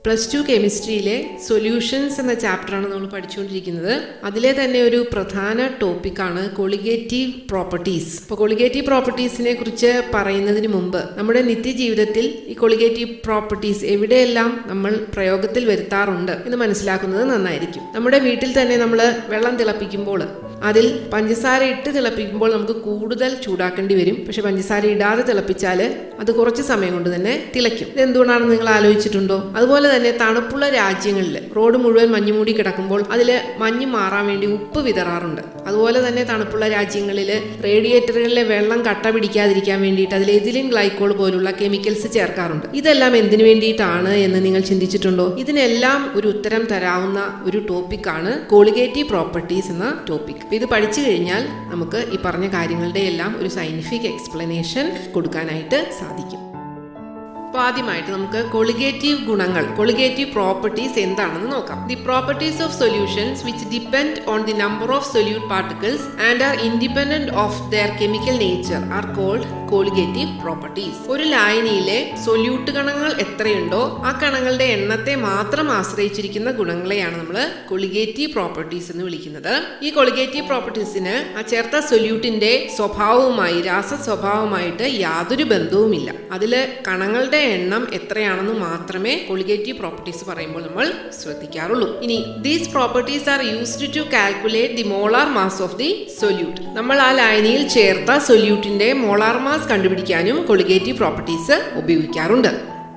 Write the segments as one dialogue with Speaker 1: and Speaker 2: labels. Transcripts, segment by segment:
Speaker 1: Plus two കെമിസ്ട്രിയിലെ solutions എന്ന ചാപ്റ്ററാണ് നമ്മൾ പഠിച്ചുകൊണ്ടിരിക്കുന്നത് അതിലെ തന്നെ ഒരു പ്രധാന ടോപ്പിക്കാണ് കൊളിഗേറ്റീവ് പ്രോപ്പർട്ടീസ് അപ്പോൾ കൊളിഗേറ്റീവ് പ്രോപ്പർട്ടീസിനെ കുറിച്ച് പറയുന്നതിന് മുമ്പ് നമ്മുടെ നിത്യജീവിതത്തിൽ ഈ കൊളിഗേറ്റീവ് പ്രോപ്പർട്ടീസ് എവിടെയെല്ലാം നമ്മൾ പ്രയോഗത്തിൽ വരുത്താറുണ്ട് എന്ന് മനസ്സിലാക്കുന്നത് നന്നായിരിക്കും നമ്മുടെ വീട്ടിൽ തന്നെ നമ്മൾ വെള്ളം തിളപ്പിക്കുമ്പോൾ അതിൽ പഞ്ചസാര ഇട്ട് തിളപ്പിക്കുമ്പോൾ നമുക്ക് കൂടുതൽ ചൂടാക്കേണ്ടി വരും പക്ഷെ പഞ്ചസാര ഇടാതെ തിളപ്പിച്ചാൽ അത് കുറച്ച് സമയം കൊണ്ട് തന്നെ തിളയ്ക്കും ഇത് എന്തുകൊണ്ടാണെന്ന് നിങ്ങൾ ആലോചിച്ചിട്ടുണ്ടോ അതുപോലെ തന്നെ തണുപ്പുള്ള രാജ്യങ്ങളിൽ റോഡ് മുഴുവൻ മഞ്ഞ് മൂടി കിടക്കുമ്പോൾ അതിൽ മഞ്ഞ് മാറാൻ വേണ്ടി ഉപ്പ് വിതറാറുണ്ട് അതുപോലെ തന്നെ തണുപ്പുള്ള രാജ്യങ്ങളിൽ റേഡിയേറ്ററുകളിലെ വെള്ളം കട്ട പിടിക്കാതിരിക്കാൻ വേണ്ടിയിട്ട് അതിൽ എതിലിൻ ഗ്ലൈക്കോൾ പോലുള്ള കെമിക്കൽസ് ചേർക്കാറുണ്ട് ഇതെല്ലാം എന്തിനു വേണ്ടിയിട്ടാണ് എന്ന് നിങ്ങൾ ചിന്തിച്ചിട്ടുണ്ടോ ഇതിനെല്ലാം ഒരു ഉത്തരം തരാവുന്ന ഒരു ടോപ്പിക്കാണ് കോളിഗേറ്റീവ് പ്രോപ്പർട്ടീസ് എന്ന ടോപ്പിക് ഇത് പഠിച്ചു കഴിഞ്ഞാൽ നമുക്ക് ഈ പറഞ്ഞ കാര്യങ്ങളുടെ എല്ലാം ഒരു സയന്റിഫിക് എക്സ്പ്ലനേഷൻ കൊടുക്കാനായിട്ട് സാധിക്കും അപ്പോൾ ആദ്യമായിട്ട് നമുക്ക് കൊളിഗേറ്റീവ് ഗുണങ്ങൾ കൊളിഗേറ്റീവ് പ്രോപ്പർട്ടീസ് എന്താണെന്ന് നോക്കാം the properties of solutions which depend on the number of solute particles and are independent of their chemical nature are called colligative properties ഒരു ലായനിയിലെ സൊല്യൂട്ട് കണങ്ങൾ എത്രയുണ്ടോ ആ കണങ്ങളുടെ എണ്ണത്തെ മാത്രം ആശ്രയിച്ചിരിക്കുന്ന ഗുണങ്ങളെയാണ് നമ്മൾ കൊളിഗേറ്റീവ് പ്രോപ്പർട്ടീസ് എന്ന് വിളിക്കുന്നത് ഈ കൊളിഗേറ്റീവ് പ്രോപ്പർട്ടീസിന് ആ ചേർത്ത സൊല്യൂട്ടിന്റെ സ്വഭാവവുമായി രാസ സ്വഭാവമായിട്ട് യാതൊരു ബന്ധവുമില്ല അതിൽ കണങ്ങളുടെ എണ്ണം എത്രയാണെന്ന് മാത്രമേ കൊളിഗേറ്റീവ് പ്രോപ്പർട്ടീസ് പറയുമ്പോൾ നമ്മൾ ശ്രദ്ധിക്കാറുള്ളൂ ഇനി these properties are used to calculate the molar mass of the solute നമ്മൾ ആ ലായനിയിൽ ചേർത്ത സൊല്യൂട്ടിന്റെ മോളാർ മാസ് കണ്ടുപിടിക്കാനും കൊളിഗേറ്റീവ് പ്രോപ്പർട്ടീസ് ഉപയോഗിക്കാറുണ്ട്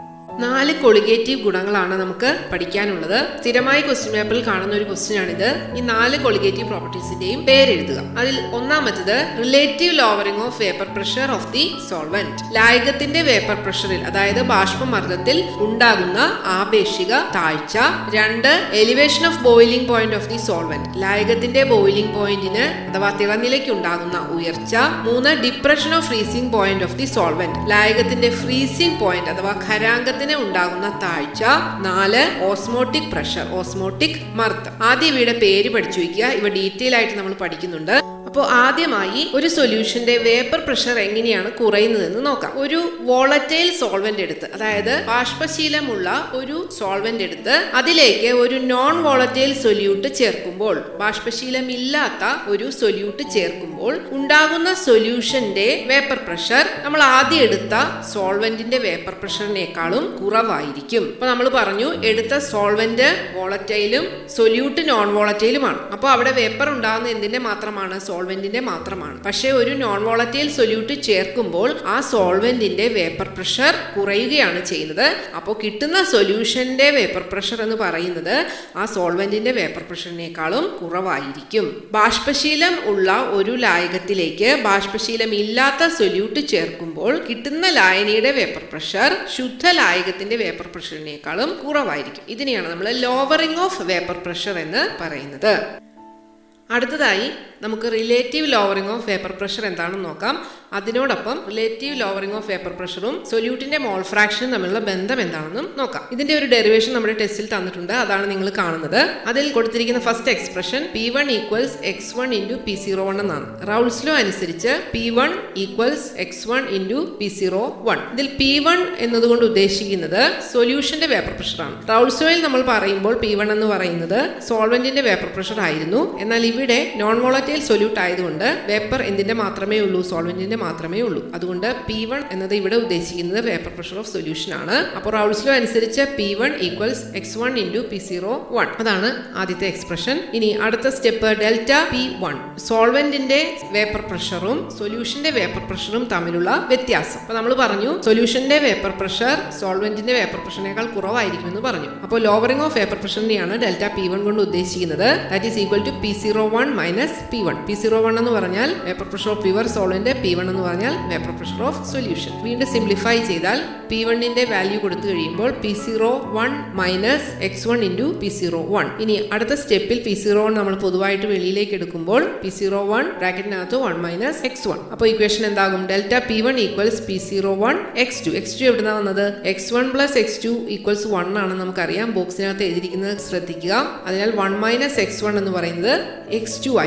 Speaker 1: നാല് കൊളിഗേറ്റീവ് ഗുണങ്ങളാണ് നമുക്ക് പഠിക്കാനുള്ളത് സ്ഥിരമായി ക്വസ്റ്റ്യൻ പേപ്പറിൽ കാണുന്ന ഒരു ക്വസ്റ്റ്യൻ ആണിത് ഈ നാല് കൊളിഗേറ്റീവ് പ്രോപ്പർട്ടീസിന്റെയും പേരെഴുതുക അതിൽ ഒന്നാമത്തത് relative lowering of vapour pressure of the solvent ലായകത്തിന്റെ വേപ്പർ പ്രഷറിൽ അതായത് ബാഷ്പമർദ്ദത്തിൽ ഉണ്ടാകുന്ന ആപേക്ഷിക താഴ്ച രണ്ട് elevation of boiling point of the solvent ലായകത്തിന്റെ ബോയിലിംഗ് പോയിന്റിന് അഥവാ തിളനിലയ്ക്ക് ഉണ്ടാകുന്ന ഉയർച്ച മൂന്ന് depression of freezing point of the solvent ലായകത്തിന്റെ ഫ്രീസിംഗ് പോയിന്റ് അഥവാ ഖരാങ്കത്തിന് ഉണ്ടാകുന്ന താഴ്ച നാല് ഓസ്മോട്ടിക് പ്രഷർ ഓസ്മോട്ടിക് മർദ്ദം ആദ്യം ഇവയുടെ പേര് പഠിച്ചു വയ്ക്കുക ഇവ ഡീറ്റെയിൽ ആയിട്ട് നമ്മൾ പഠിക്കുന്നുണ്ട് അപ്പോൾ ആദ്യമായി ഒരു സൊല്യൂഷന്റെ വേപ്പർ പ്രഷർ എങ്ങനെയാണ് കുറയുന്നതെന്ന് നോക്കാം ഒരു വോളറ്റൈൽ സോൾവെന്റ് എടുത്ത് അതായത് ബാഷ്പശീലമുള്ള ഒരു സോൾവെന്റ് എടുത്ത് അതിലേക്ക് ഒരു നോൺ വോളറ്റൈൽ സൊല്യൂട്ട് ചേർക്കുമ്പോൾ ബാഷ്പശീലമില്ലാത്ത ഒരു സൊല്യൂട്ട് ചേർക്കുമ്പോൾ ഉണ്ടാകുന്ന സൊല്യൂഷന്റെ വേപ്പർ പ്രഷർ നമ്മൾ ആദ്യം എടുത്ത സോൾവെന്റിന്റെ വേപ്പർ പ്രഷറിനേക്കാളും കുറവായിരിക്കും അപ്പൊ നമ്മൾ പറഞ്ഞു എടുത്ത സോൾവെന്റ് വോളറ്റൈലും സൊല്യൂട്ട് നോൺ വോളറ്റൈലുമാണ് അപ്പോൾ അവിടെ വേപ്പർ ഉണ്ടാകുന്ന എന്തിന്റെ മാത്രമാണ് സോൾവെന്റിന്റെ മാത്രമാണ് പക്ഷേ ഒരു നോൺ വോളറ്റൈൽ സൊല്യൂട്ട് ചേർക്കുമ്പോൾ ആ സോൾവെന്റിന്റെ വേപ്പർ പ്രഷർ കുറയുകയാണ് ചെയ്യുന്നത് അപ്പോൾ കിട്ടുന്ന സൊല്യൂഷന്റെ വേപ്പർ പ്രഷർ എന്ന് പറയുന്നത് ആ സോൾവെന്റിന്റെ വേപ്പർ പ്രഷറിനേക്കാളും കുറവായിരിക്കും ബാഷ്പശീലം ഉള്ള ഒരു ലായകത്തിലേക്ക് ബാഷ്പശീലം ഇല്ലാത്ത സൊല്യൂട്ട് ചേർക്കുമ്പോൾ കിട്ടുന്ന ലായനിയുടെ വേപ്പർ പ്രഷർ ശുദ്ധ ലായകത്തിന്റെ വേപ്പർ പ്രഷറിനേക്കാളും കുറവായിരിക്കും ഇതിനെയാണ് നമ്മൾ ലോവറിംഗ് ഓഫ് വേപ്പർ പ്രഷർ എന്ന് പറയുന്നത് അടുത്തതായി നമുക്ക് relative lowering of vapour pressure എന്താണെന്ന് നോക്കാം അതിനോടൊപ്പം റിലേറ്റീവ് ലോവറിംഗ് ഓഫ് വേപ്പർ പ്രഷറും സൊല്യൂട്ടിന്റെ മോൾ ഫ്രാക്ഷനും തമ്മിലുള്ള ബന്ധം എന്താണെന്നും നോക്കാം ഇതിന്റെ ഒരു ഡെറിവേഷൻ നമ്മുടെ ടെസ്റ്റിൽ തന്നിട്ടുണ്ട് അതാണ് നിങ്ങൾ കാണുന്നത് അതിൽ കൊടുത്തിരിക്കുന്ന first expression P one equals X one into P zero one എന്നാണ് റൗൾസ് ലോ അനുസരിച്ച് P one equals X one into P zero one ഇതിൽ പി വൺ എന്നതുകൊണ്ട് ഉദ്ദേശിക്കുന്നത് സൊല്യൂഷന്റെ വേപ്പർ പ്രഷറാണ് റൗൾസ് ലോയിൽ നമ്മൾ പറയുമ്പോൾ പി വൺ എന്ന് പറയുന്നത് സോൾവെന്റിന്റെ വേപ്പർ പ്രഷർ ആയിരുന്നു എന്നാൽ ഇവിടെ നോൺ വോളറ്റൈൽ സൊല്യൂട്ട് ആയതുകൊണ്ട് വേപ്പർ എന്തിന്റെ മാത്രമേ ഉള്ളൂ സോൾവെന്റിന്റെ മാത്രമേ ഉള്ളൂ അതുകൊണ്ട് പി വൺ എന്നത് ഇവിടെ ഉദ്ദേശിക്കുന്നത് വേപ്പർ പ്രഷർ ഓഫ് സൊല്യൂഷൻ ആണ് അപ്പോൾ റൗൾസ് ലോ അനുസരിച്ച് P one equals X one into P zero one അതാണ് ആദ്യത്തെ എക്സ്പ്രഷൻ ഇനി അടുത്ത സ്റ്റെപ്പ് ഡെൽറ്റ പി വൺ സോൾവെന്റിന്റെ വേപ്പർ പ്രഷറും സൊല്യൂഷന്റെ വേപ്പർ പ്രഷറും തമ്മിലുള്ള വ്യത്യാസം അപ്പൊ നമ്മൾ പറഞ്ഞു സൊല്യൂഷന്റെ വേപ്പർ പ്രഷർ സോൾവെന്റിന്റെ വേപ്പർ പ്രഷറിനേക്കാൾ കുറവായിരിക്കുമെന്ന് പറഞ്ഞു അപ്പോൾ ലോവറിംഗ് ഓഫ് വേപ്പർ പ്രഷറിനെയാണ് ഡെൽറ്റ പി വൺ കൊണ്ട് ഉദ്ദേശിക്കുന്നത് that is equal to P zero one minus P one P zero one എന്ന് പറഞ്ഞാൽ vapour pressure of pure solvent P one എന്ന് പറഞ്ഞാൽ വേപ്പർ പ്രഷർ ഓഫ് സൊല്യൂഷൻ വീണ്ടും സിംപ്ലിഫൈ ചെയ്താൽ P വണ്ണിന്റെ വാല്യൂ കൊടുത്തു കഴിയുമ്പോൾ P zero one minus X one into P zero one ഇനി അടുത്ത സ്റ്റെപ്പിൽ പി സീറോ വൺ നമ്മൾ പൊതുവായിട്ട് വെളിയിലേക്ക് എടുക്കുമ്പോൾ പി സീറോ വൺ ബ്രാക്കറ്റിനകത്ത് വൺ മൈനസ് എക്സ് വൺ അപ്പോൾ ഇക്വേഷൻ എന്താകും delta P one equals P zero one X two X two എവിടുന്ന വന്നത് X one plus X two equals one ആണ് നമുക്കറിയാം ബോക്സിനകത്ത് എഴുതിയിരിക്കുന്നത് ശ്രദ്ധിക്കുക അതിനാൽ വൺ മൈനസ് എക്സ് വൺ എന്ന് പറയുന്നത് എക്സ് ടു ആയിരിക്കും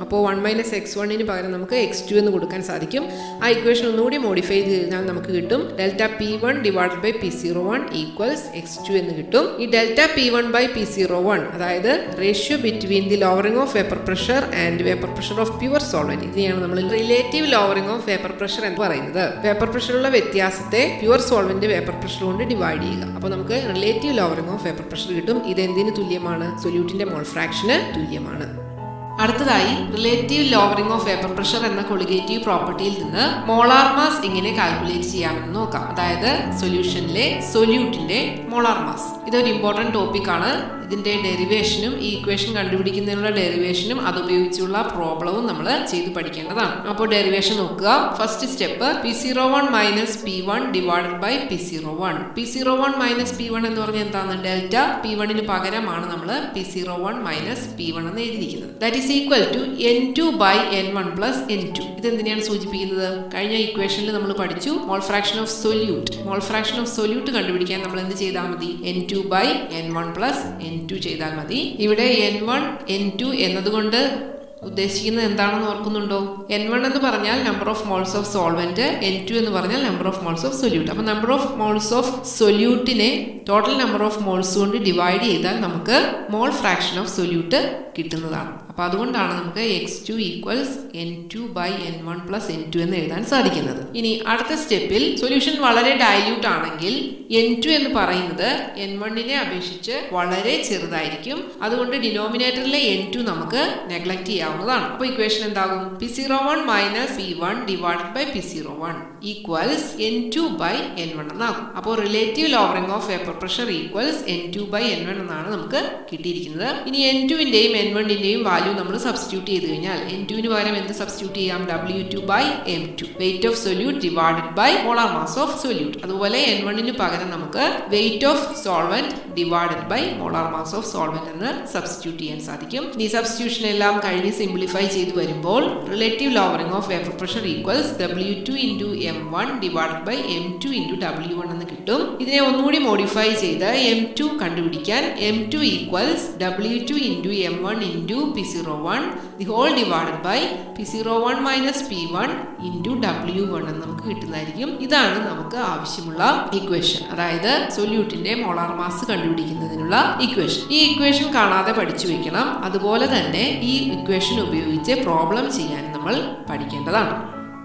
Speaker 1: അപ്പോൾ വൺ മൈനസ് എക്സ് വണ്ണിന് പകരം നമുക്ക് എക്സ് ടു എന്ന് കൊടുക്കാൻ സാധിക്കും ആ ഇക്വേഷൻ ഒന്നുകൂടി മോഡിഫൈ ചെയ്ത് കഴിഞ്ഞാൽ നമുക്ക് കിട്ടും delta P one divide by P zero one equals X two എന്ന് കിട്ടും ഈ delta P one by P zero one അതായത് ratio between the lowering of vapour pressure and vapour pressure of pure solvent ഇതിനെയാണ് നമ്മൾ relative lowering of vapour pressure എന്ന് പറയുന്നത് vapour പ്രഷറുള്ള വ്യത്യാസത്തെ പ്യുവർ സോൾവെന്റ് വേപ്പർ പ്രഷർ കൊണ്ട് ഡിവൈഡ് ചെയ്യുക അപ്പോൾ നമുക്ക് relative lowering of vapour pressure കിട്ടും ഇത് എന്തിന് തുല്യമാണ് സൊല്യൂട്ടിന്റെ മോൾ ഫ്രാക്ഷന് തുല്യമാണ് അടുത്തതായി relative lowering of vapour pressure എന്ന കൊളിഗേറ്റീവ് പ്രോപ്പർട്ടിയിൽ നിന്ന് മോളാർ മാസ് എങ്ങനെ കാൽക്കുലേറ്റ് ചെയ്യാമെന്ന് നോക്കാം അതായത് സൊല്യൂഷനിലെ സൊല്യൂട്ടിന്റെ മോളാർ മാസ് ഇതൊരു ഇമ്പോർട്ടൻറ്റ് ടോപ്പിക്കാണ് ഇതിന്റെ ഡെറിവേഷനും ഈ ഇക്വേഷൻ കണ്ടുപിടിക്കുന്നതിനുള്ള ഡെറിവേഷനും അത് ഉപയോഗിച്ചുള്ള പ്രോബ്ലവും നമ്മൾ ചെയ്ത് പഠിക്കേണ്ടതാണ് അപ്പോൾ ഡെറിവേഷൻ നോക്കുക first step P zero one minus P one divided by P zero one P zero one minus P one എന്ന് പറഞ്ഞാൽ എന്താണ് ഡെൽറ്റ പി വണ്ണിന് പകരമാണ് നമ്മൾ P zero one minus P one എന്ന് എഴുതിയിരിക്കുന്നത് that is equal to N two by N one plus N two ഇത് എന്തിനാണ് സൂചിപ്പിക്കുന്നത് കഴിഞ്ഞ ഇക്വേഷനിൽ നമ്മൾ പഠിച്ചു mole fraction of solute mole fraction of solute കണ്ടുപിടിക്കാൻ നമ്മൾ എന്ത് ചെയ്താൽ മതി N two by N one plus N two ചെയ്താൽ മതി ഇവിടെ എൻ വൺ എൻ ടു എന്നതുകൊണ്ട് ഉദ്ദേശിക്കുന്നത് എന്താണെന്ന് ഓർക്കുന്നുണ്ടോ എൻ വൺ എന്ന് പറഞ്ഞാൽ number of moles of solvent N two എന്ന് പറഞ്ഞാൽ number of moles of solute അപ്പോൾ നമ്പർ ഓഫ് മോൾസ് ഓഫ് സൊല്യൂട്ടിനെ ടോട്ടൽ നമ്പർ ഓഫ് മോൾസ് കൊണ്ട് ഡിവൈഡ് ചെയ്താൽ നമുക്ക് മോൾ ഫ്രാക്ഷൻ ഓഫ് സൊല്യൂട്ട് കിട്ടുന്നതാണ് അപ്പോൾ അതുകൊണ്ടാണ് നമുക്ക് X two equals N two by N one plus N two എന്ന് എഴുതാൻ സാധിക്കുന്നത് ഇനി അടുത്ത സ്റ്റെപ്പിൽ സൊല്യൂഷൻ വളരെ ഡയല്യൂട്ട് ആണെങ്കിൽ എൻ ടു എന്ന് പറയുന്നത് എൻ വണ്ണിനെ അപേക്ഷിച്ച് വളരെ ചെറുതായിരിക്കും അതുകൊണ്ട് ഡിനോമിനേറ്ററിലെ എൻ ടു നമുക്ക് നെഗ്ലക്ട് ചെയ്യാവുന്നതാണ് അപ്പോൾ ഇക്വേഷൻ എന്താകും P zero one minus P one divide by P zero one equals N two by N one എന്നാകും അപ്പോൾ relative lowering of vapour pressure equals N two by N one എന്നാണ് നമുക്ക് കിട്ടിയിരിക്കുന്നത് ഇനി എൻ ടുവിന്റെയും എൻ വണ്ണിന്റെയും value നമ്മൾ substitute ചെയ്ത് കഴിഞ്ഞാൽ എൻ ടുവിന് പകരം എന്ത് സബ്സ്റ്റിറ്റ്യൂട്ട് ചെയ്യാം W two by M two weight of solute divided by molar mass of solute അതുപോലെ എൻ വണ്ണിന് പകരം നമുക്ക് weight of solvent divided by molar mass of solvent എന്ന് സബ്സ്റ്റിറ്റ്യൂട്ട് ചെയ്യാൻ സാധിക്കും ഈ സബ്സ്റ്റിറ്റ്യൂഷൻ എല്ലാം കഴിഞ്ഞ് സിംപ്ലിഫൈ ചെയ്ത് വരുമ്പോൾ relative lowering of vapour pressure equals W two into M one divided by M two into W one എന്ന് കിട്ടും ഇതിനെ ഒന്നുകൂടി മോഡിഫൈ ചെയ്ത് എം ടു കണ്ടുപിടിക്കാൻ M two equals W two into M one into P zero one the whole divided by P zero one minus P one into W one എന്ന് നമുക്ക് കിട്ടുന്നതായിരിക്കും ഇതാണ് നമുക്ക് ആവശ്യമുള്ള ഇക്വേഷൻ അതായത് സൊല്യൂട്ടിന്റെ മോളാർ മാസ് കണ്ടുപിടിക്കുന്നതിനുള്ള ഇക്വേഷൻ ഈ ഇക്വേഷൻ കാണാതെ പഠിച്ചു വെക്കണം അതുപോലെ തന്നെ ഈ ഇക്വേഷൻ ഉപയോഗിച്ച് പ്രോബ്ലം ചെയ്യാൻ നമ്മൾ പഠിക്കേണ്ടതാണ്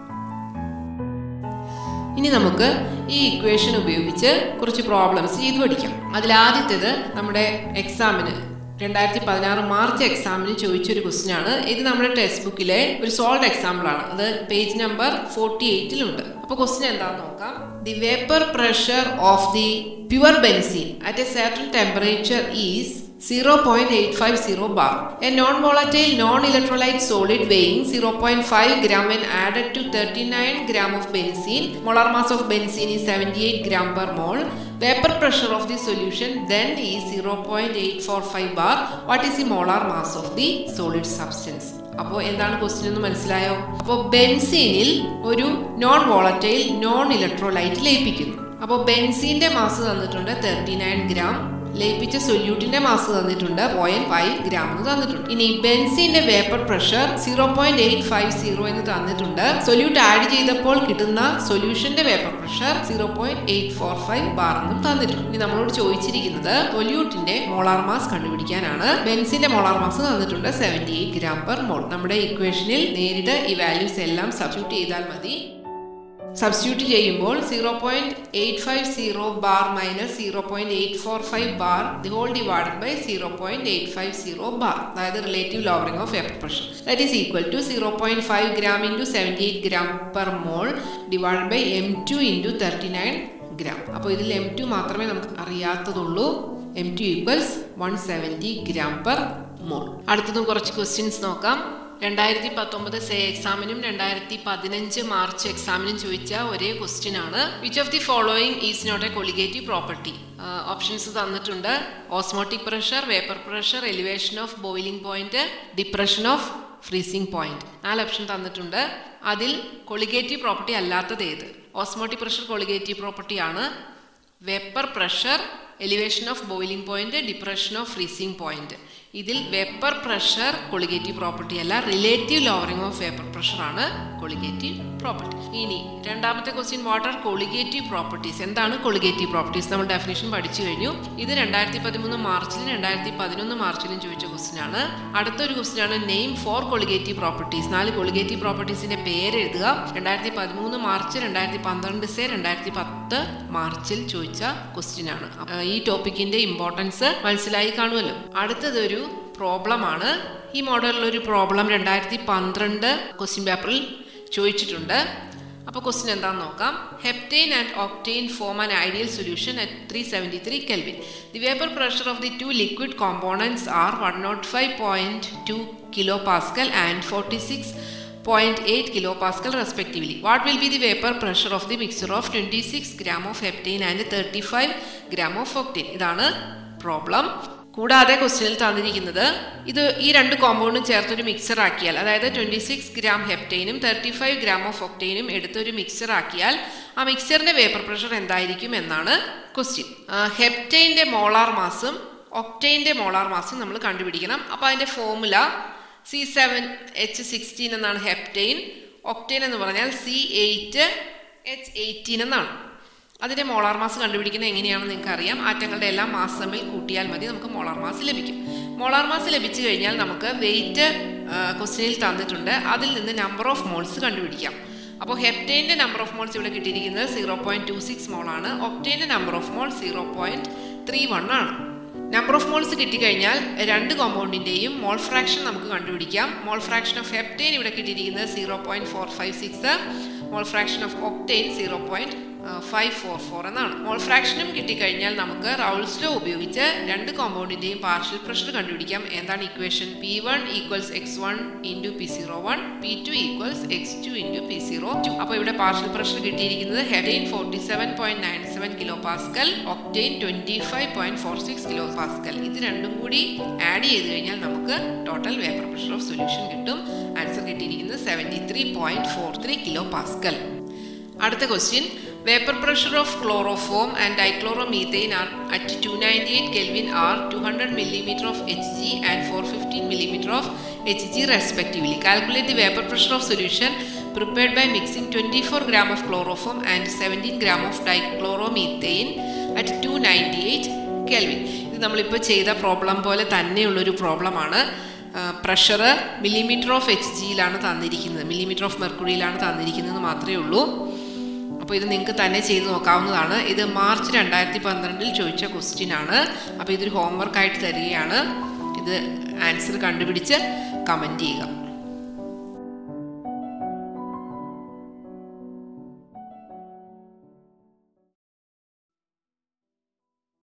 Speaker 1: ഇനി നമുക്ക് ഈ ഇക്വേഷൻ ഉപയോഗിച്ച് കുറച്ച് പ്രോബ്ലംസ് ചെയ്ത് പഠിക്കാം അതിലാദ്യത്തേത് നമ്മുടെ എക്സാമിന് രണ്ടായിരത്തി പതിനാറ് മാർച്ച് എക്സാമിന് ചോദിച്ചൊരു ക്വസ്റ്റ്യൻ ആണ് ഇത് നമ്മുടെ ടെക്സ്റ്റ് ബുക്കിലെ ഒരു സോൾഡ് എക്സാമ്പിൾ ആണ് അത് പേജ് നമ്പർ ഫോർട്ടി എയ്റ്റിലുണ്ട് അപ്പോൾ ക്വസ്റ്റ്യൻ എന്താണെന്ന് നോക്കാം the vapour pressure of the pure benzene at a certain temperature is 0.850 bar. A non-volatile non-electrolyte solid weighing 0.5 gram when added to 39 gram of benzene. Molar mass of benzene is 78 gram per mole. Vapor pressure of the solution then is 0.845 bar. What is the molar mass of the solid substance? അപ്പോൾ എന്താണ് question എന്ന് മനസ്സിലായോ അപ്പോൾ ബെൻസീനിൽ ഒരു non volatile non electrolyte ലയിപ്പിക്കുന്നു അപ്പോൾ ബെൻസീന്റെ മാസ് തന്നിട്ടുണ്ട് തേർട്ടി നയൻ ഗ്രാം ലയിപ്പിച്ച സൊല്യൂട്ടിന്റെ മാസ് തന്നിട്ടുണ്ട് പോയിന്റ് ഫൈവ് ഗ്രാം എന്ന് തന്നിട്ടുണ്ട് ഇനി ബെൻസിന്റെ vapour pressure zero point eight five zero എന്ന് തന്നിട്ടുണ്ട് സൊല്യൂട്ട് ആഡ് ചെയ്തപ്പോൾ കിട്ടുന്ന സൊല്യൂഷന്റെ vapour pressure zero point eight four five bar എന്നും തന്നിട്ടുണ്ട് ഇനി നമ്മളോട് ചോദിച്ചിരിക്കുന്നത് സൊല്യൂട്ടിന്റെ മോളാർ മാസ് കണ്ടുപിടിക്കാനാണ് ബെൻസിന്റെ മോളാർ മാസ് തന്നിട്ടുണ്ട് seventy eight gram per mole നമ്മുടെ ഇക്വേഷനിൽ നേരിട്ട് ഈ വാല്യൂസ് എല്ലാം സബ്സ്റ്റിറ്റ്യൂട്ട് ചെയ്താൽ മതി സബ്സ്റ്റിറ്റ്യൂട്ട് ചെയ്യുമ്പോൾ zero point eight five zero bar minus zero point eight four five bar the whole divided by zero point eight five zero bar അതായത് relative lowering of air pressure that is equal to zero point five gram into seventy eight gram per mole divide by M two into thirty nine gram അപ്പോൾ ഇതിൽ M two മാത്രമേ നമുക്ക് അറിയാത്തതുള്ളൂ M two equals one seventy gram per മോൾ അടുത്തതും കുറച്ച് questions നോക്കാം രണ്ടായിരത്തി പത്തൊമ്പത് സേ എക്സാമിനും രണ്ടായിരത്തി പതിനഞ്ച് മാർച്ച് എക്സാമിനും ചോദിച്ച ഒരേ ക്വസ്റ്റ്യൻ ആണ് which of the following is not a colligative property options തന്നിട്ടുണ്ട് osmotic pressure vapour pressure elevation of boiling point depression of freezing point നാല് ഓപ്ഷൻ തന്നിട്ടുണ്ട് അതിൽ കൊളിഗേറ്റീവ് പ്രോപ്പർട്ടി അല്ലാത്തത് ഏത് ഓസ്മോട്ടിക് പ്രഷർ കൊളിഗേറ്റീവ് പ്രോപ്പർട്ടിയാണ് vapour pressure elevation of boiling point depression of freezing point ഇതിൽ vapour pressure colligative property അല്ല relative lowering of vapour pressure ആണ് colligative property ഇനി രണ്ടാമത്തെ ക്വസ്റ്റ്യൻ വാട്ടർ കൊളിഗേറ്റീവ് പ്രോപ്പർട്ടീസ് എന്താണ് കൊളിഗേറ്റീവ് പ്രോപ്പർട്ടീസ് നമ്മൾ ഡെഫിനേഷൻ പഠിച്ചു കഴിഞ്ഞു ഇത് രണ്ടായിരത്തി പതിമൂന്ന് മാർച്ചിലും രണ്ടായിരത്തി പതിനൊന്ന് മാർച്ചിലും ചോദിച്ച ക്വസ്റ്റ്യൻ ആണ് അടുത്തൊരു ക്വസ്റ്റ്യൻ ആണ് നെയിം ഫോർ കൊളിഗേറ്റീവ് പ്രോപ്പർട്ടീസ് നാല് കൊളിഗേറ്റീവ് പ്രോപ്പർട്ടീസിന്റെ പേര് എഴുതുക രണ്ടായിരത്തി പതിമൂന്ന് മാർച്ച് രണ്ടായിരത്തി പന്ത്രണ്ട് സെ രണ്ടായിരത്തി പത്ത് മാർച്ചിൽ ചോദിച്ച ക്വസ്റ്റ്യൻ ആണ് അഹ് ഈ ടോപ്പിക്കിന്റെ ഇമ്പോർട്ടൻസ് മനസ്സിലായി കാണുമല്ലോ അടുത്തതൊരു പ്രോബ്ലം ആണ് ഈ മോഡലിൽ ഒരു പ്രോബ്ലം രണ്ടായിരത്തി പന്ത്രണ്ട് ക്വസ്റ്റ്യൻ പേപ്പറിൽ ചോദിച്ചിട്ടുണ്ട് അപ്പോൾ ക്വസ്റ്റ്യൻ എന്താണെന്ന് നോക്കാം heptane and octane form an ideal solution at three seventy three kelvin the vapour pressure of the two liquid components are one not five point two kilo pascal and forty six point eight kilo pascal respectively what will be the vapour pressure of the mixture of twenty six gram of heptane and thirty five gram of octane ഇതാണ് problem കൂടാതെ ക്വസ്റ്റ്യനിൽ തന്നിരിക്കുന്നത് ഇത് ഈ രണ്ട് കോമ്പൗണ്ടും ചേർത്തൊരു mixture ആക്കിയാൽ അതായത് twenty six gram ഹെപ്റ്റൈനും തേർട്ടി ഫൈവ് ഗ്രാം ഓഫ് ഒക്ടെയിനും എടുത്തൊരു മിക്സർ ആക്കിയാൽ ആ മിക്സറിന്റെ വേപ്പർ പ്രഷർ എന്തായിരിക്കും എന്നാണ് ക്വസ്റ്റ്യൻ ഹെപ്റ്റൈൻ്റെ മോളാർ മാസും ഒക്ടെയിൻ്റെ മോളാർ മാസും നമ്മൾ കണ്ടുപിടിക്കണം അപ്പോൾ അതിൻ്റെ formula C seven H sixteen എന്നാണ് ഹെപ്റ്റൈൻ ഒക്ടെയിൻ എന്ന് പറഞ്ഞാൽ സി എയ്റ്റ് എച്ച് എയ്റ്റീൻ എന്നാണ് അതിൻ്റെ മോളാർ മാസ് കണ്ടുപിടിക്കുന്നത് എങ്ങനെയാണെന്ന് നിങ്ങൾക്ക് അറിയാം ആറ്റങ്ങളുടെ എല്ലാം മാസ് തമ്മിൽ കൂട്ടിയാൽ മതി നമുക്ക് മോളാർ മാസ് ലഭിക്കും മോളാർ മാസ് ലഭിച്ചു കഴിഞ്ഞാൽ നമുക്ക് വെയിറ്റ് ക്വസ്റ്റ്യനിൽ തന്നിട്ടുണ്ട് അതിൽ നിന്ന് നമ്പർ ഓഫ് മോൾസ് കണ്ടുപിടിക്കാം അപ്പോൾ ഹെപ്റ്റൈൻ്റെ നമ്പർ ഓഫ് മോൾസ് ഇവിടെ കിട്ടിയിരിക്കുന്നത് സീറോ പോയിൻറ്റ് ടു സിക്സ് മോളാണ് ഒക്ടൈൻ്റെ number of mole zero point three one ആണ് നമ്പർ ഓഫ് മോൾസ് കിട്ടിക്കഴിഞ്ഞാൽ രണ്ട് കോമ്പൗണ്ടിൻ്റെയും മോൾ ഫ്രാക്ഷൻ നമുക്ക് കണ്ടുപിടിക്കാം മോൾ ഫ്രാക്ഷൻ ഓഫ് ഹെപ്റ്റൈൻ ഇവിടെ കിട്ടിയിരിക്കുന്നത് zero point four five six mole fraction of octane zero point five four four എന്നാണ് മോൾ ഫ്രാക്ഷനും കിട്ടിക്കഴിഞ്ഞാൽ നമുക്ക് റൗൾസ് ലോ ഉപയോഗിച്ച് രണ്ട് കോമ്പൗണ്ടിൻ്റെയും പാർഷ്യൽ പ്രഷർ കണ്ടുപിടിക്കാം എന്താണ് equation P one equals X one into P zero one P two equals X two into P zero two അപ്പോൾ ഇവിടെ partial pressure കിട്ടിയിരിക്കുന്നത് heptane forty seven point nine seven kilo pascal octane twenty five point four six kilo pascal ഇത് രണ്ടും കൂടി add ചെയ്ത് കഴിഞ്ഞാൽ നമുക്ക് total vapour pressure of solution കിട്ടും ആൻസർ കിട്ടിയിരിക്കുന്നത് seventy three point four three kilo pascal അടുത്ത question vapour pressure of chloroform and dichloromethane are at two ninety eight kelvin are two hundred millimetre of H G and four fifteen millimetre of H G respectively calculate the vapour pressure of solution prepared by mixing 24 gram of chloroform and 17 gram of dichloromethane at 298 Kelvin. ഇത് നമ്മളിപ്പോൾ ചെയ്ത problem പോലെ തന്നെയുള്ളൊരു പ്രോബ്ലമാണ് pressure millimetre of H ജിയിലാണ് തന്നിരിക്കുന്നത് millimetre of മെർക്കുറിയിലാണ് തന്നിരിക്കുന്നത് മാത്രമേ ഉള്ളൂ അപ്പോൾ ഇത് നിങ്ങൾക്ക് തന്നെ ചെയ്ത് നോക്കാവുന്നതാണ് ഇത് മാർച്ച് രണ്ടായിരത്തി പന്ത്രണ്ടിൽ ചോദിച്ച ക്വസ്റ്റ്യൻ ആണ് അപ്പോൾ ഇതൊരു ഹോംവർക്കായിട്ട് തരികയാണ് ഇത് ആൻസർ കണ്ടുപിടിച്ച് കമൻറ്റ് ചെയ്യുക